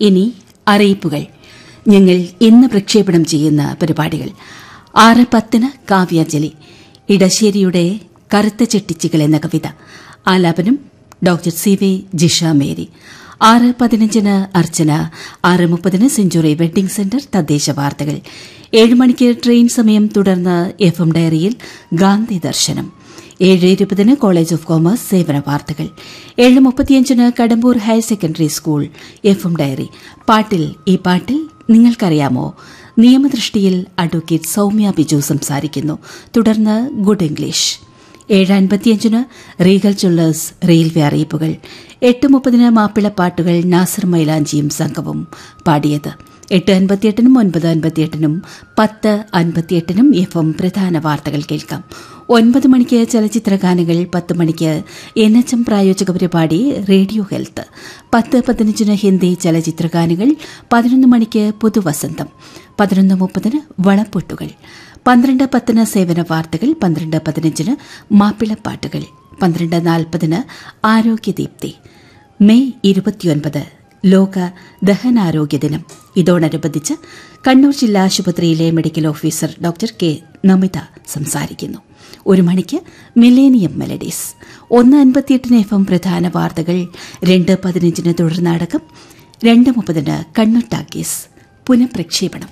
ഇനി അറിയിപ്പുകൾ ഞങ്ങൾ ഇന്ന് പ്രക്ഷേപണം ചെയ്യുന്ന പരിപാടികൾ ആറ് പത്തിന് കാവ്യാഞ്ജലി ഇടശ്ശേരിയുടെ കറുത്ത ചെട്ടിച്ചികൾ എന്ന കവിത ആലാപനം doctor C V Jisha Mary ആറ് പതിനഞ്ചിന് അർച്ചന ആറ് മുപ്പതിന് സെഞ്ചുറി വെഡ്ഡിംഗ് സെന്റർ തദ്ദേശ വാർത്തകൾ ഏഴ് മണിക്ക് ട്രെയിൻ സമയം തുടർന്ന് എഫ് എം ഡയറിയിൽ ഗാന്ധി ദർശനം ഏഴ് ഇരുപതിന് കോളേജ് ഓഫ് കോമേഴ്സ് സേവന വാർത്തകൾ ഏഴ് മുപ്പത്തിയഞ്ചിന് Kadambur higher secondary school F M diary പാട്ടിൽ ഈ പാട്ടിൽ നിങ്ങൾക്കറിയാമോ നിയമദൃഷ്ടിയിൽ അഡ്വക്കേറ്റ് സൌമ്യ ബിജു സംസാരിക്കുന്നു തുടർന്ന് ഗുഡ് ഇംഗ്ലീഷ് ഏഴ് അൻപത്തിയഞ്ചിന് റീഗൽ ജ്വല്ലേഴ്സ് റെയിൽവേ അറിയിപ്പുകൾ എട്ട് മുപ്പതിന് മാപ്പിളപ്പാട്ടുകൾ നാസർ മൈലാഞ്ചിയും സംഘവും പാടിയത് എട്ട് അൻപത്തിയെട്ടിനും ഒൻപത് അൻപത്തിയെട്ടിനും പത്ത് അൻപത്തിയെട്ടിനും എഫ് എം പ്രധാന വാർത്തകൾ കേൾക്കാം ഒൻപത് മണിക്ക് ചലച്ചിത്ര ഗാനങ്ങൾ പത്ത് മണിക്ക് എൻ എച്ച് എം പ്രായോജക പരിപാടി റേഡിയോ ഹെൽത്ത് പത്ത് പതിനഞ്ചിന് ഹിന്ദി ചലച്ചിത്ര ഗാനങ്ങൾ പതിനൊന്ന് മണിക്ക് പുതുവസന്തം പതിനൊന്ന് മുപ്പതിന് വളപ്പൊട്ടുകൾ പന്ത്രണ്ട് പത്തിന് സേവന വാർത്തകൾ പന്ത്രണ്ട് പതിനഞ്ചിന് മാപ്പിളപ്പാട്ടുകൾ പന്ത്രണ്ട് നാൽപ്പതിന് ആരോഗ്യദീപ്തി മെയ് ഇരുപത്തിയൊൻപത് ലോക ദഹനാരോഗ്യ ദിനം ഇതോടനുബന്ധിച്ച് കണ്ണൂർ ജില്ലാ ആശുപത്രിയിലെ medical officer doctor K Namitha സംസാരിക്കുന്നു ഒരു മണിക്ക് മില്ലേനിയം മെലഡീസ് ഒന്ന് അൻപത്തിയെട്ടിന് എഫ് എം പ്രധാന വാർത്തകൾ രണ്ട് പതിനഞ്ചിന് തുടർനാടകം രണ്ട് മുപ്പതിന് കണ്ണൂർ ടാക്കീസ് പുനഃപ്രക്ഷേപണം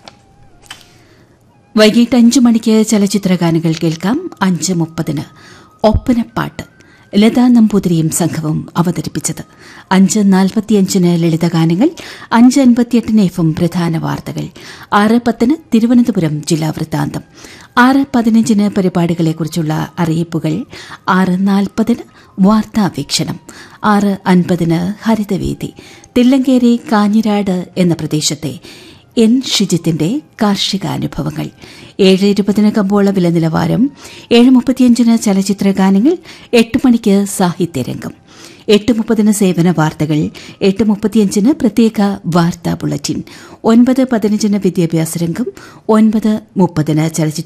വൈകിട്ട് അഞ്ചു മണിക്ക് ചലച്ചിത്ര ഗാനങ്ങൾ കേൾക്കാം അഞ്ച് മുപ്പതിന് ഒപ്പനപ്പാട്ട് ലതാ നമ്പൂതിരിയും സംഘവും അവതരിപ്പിച്ചത് അഞ്ച് നാൽപ്പത്തിയഞ്ചിന് ലളിതഗാനങ്ങൾ അഞ്ച് അൻപത്തിയെട്ടിന് എഫും പ്രധാന വാർത്തകൾ ആറ് പത്തിന് തിരുവനന്തപുരം ജില്ലാ വൃത്താന്തം ആറ് പതിനഞ്ചിന് പരിപാടികളെക്കുറിച്ചുള്ള അറിയിപ്പുകൾ ആറ് നാൽപ്പതിന് വാർത്താവീക്ഷണം ആറ് അൻപതിന് ഹരിതവേദി തില്ലങ്കേരി കാഞ്ഞിരാട് എന്ന പ്രദേശത്തെ എൻ ഷിജിത്തിന്റെ കാർഷികാനുഭവങ്ങൾ ഏഴ് ഇരുപതിന് കമ്പോള വില നിലവാരം ഏഴ് മുപ്പത്തിയഞ്ചിന് ചലച്ചിത്ര ഗാനങ്ങൾ എട്ട് മണിക്ക് സാഹിത്യരംഗം എട്ട് മുപ്പതിന് സേവന വാർത്തകൾ എട്ട് മുപ്പത്തിയഞ്ചിന് പ്രത്യേക വാർത്താ ബുള്ളറ്റിൻ ഒൻപത് പതിനഞ്ചിന് വിദ്യാഭ്യാസ രംഗം ഒൻപത് മുപ്പതിന് ചലച്ചിത്ര